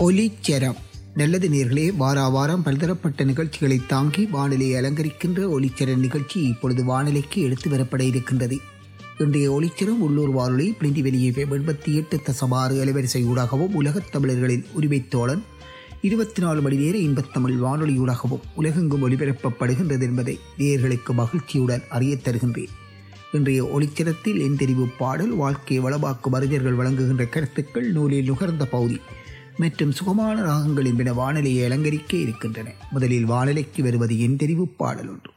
ஒலிச்சரம் நல்லது நேர்களே வாரா வாரம் பல்தரப்பட்ட நிகழ்ச்சிகளை தாங்கி வானிலையை அலங்கரிக்கின்ற ஒலிச்சர நிகழ்ச்சி இப்பொழுது வானிலைக்கு எடுத்து வரப்பட இருக்கின்றது இன்றைய ஒளிச்சரம் உள்ளூர் வானொலி பிளிண்டி வெளியே எண்பத்தி எட்டு தசமாறு அலைவரிசை ஊடாகவும் உலகத் தமிழர்களின் உரிமைத் தோழன் இருபத்தி நாலு மணி நேர இன்பத்தமிழ் வானொலியூடாகவும் உலகெங்கும் ஒலிபரப்பப்படுகின்றது என்பதை நேயர்களுக்கு மகிழ்ச்சியுடன் அறியத் தருகின்றேன் இன்றைய ஒளிச்சரத்தில் என் தெரிவு பாடல் வாழ்க்கை வளமாக்கும் அறிஞர்கள் வழங்குகின்ற கருத்துக்கள் நூலில் நுகர்ந்த பகுதி மற்றும் சுகமான ராகங்கள் என்பன வானிலையை அலங்கரிக்க இருக்கின்றன முதலில் வானிலைக்கு வருவது என் தெரிவு பாடல் ஒன்று